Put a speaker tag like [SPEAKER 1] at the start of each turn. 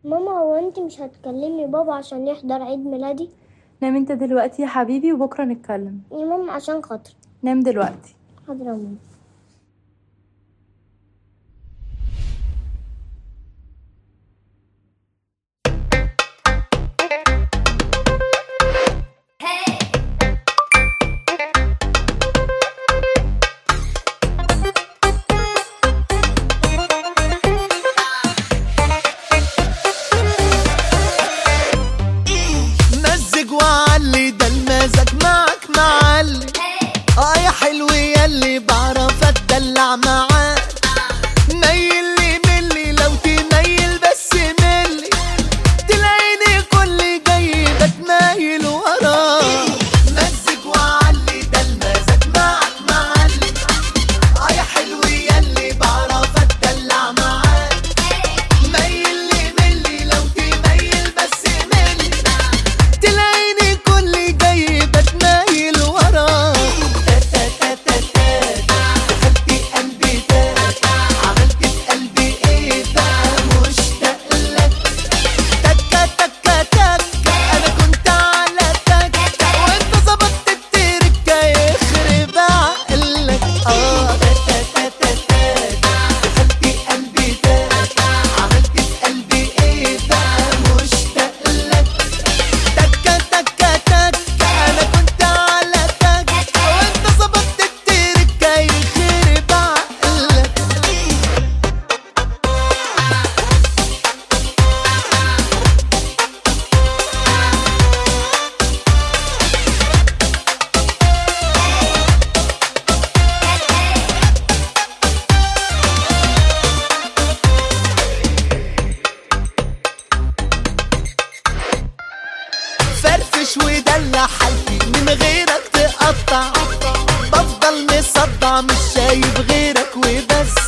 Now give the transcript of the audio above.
[SPEAKER 1] ماما هو انت مش هتكلمي بابا عشان يحضر عيد ميلادي
[SPEAKER 2] نام انت دلوقتي يا حبيبي وبكره نتكلم
[SPEAKER 1] يا ماما عشان خاطري
[SPEAKER 2] نام دلوقتي
[SPEAKER 1] حاضر يا ماما
[SPEAKER 3] مزج وعلي ده المزاج معك معلي اه يا حلو ياللي بعرف اتدلع معاك ميل لي ملي لو تميل بس ملي تلاقيني كل جاي بتمايل وراك مزج وعلي ده المزاج معك معلي اه يا حلو ياللي بعرف اتدلع معاك ميل لي ملي لو تميل بس ملي تلاقيني كل جاي بتمايل وراك دخلتي قلبي تاك عملت في قلبي ايه بقى مشتاق لك تكة تكة تكة انا كنت على تكة وانت ظبطت التركة يخرب عقلك اه دخلتي قلبي تاك عملت في قلبي ايه بقى مشتاق لك تكة تكة تكة أنا كنت على تكة وأنت ظبطت التركة يخرب عقلك فرفش ودلع حالتي من غيرك تقطع بفضل مصدع مش شايف غيرك وبس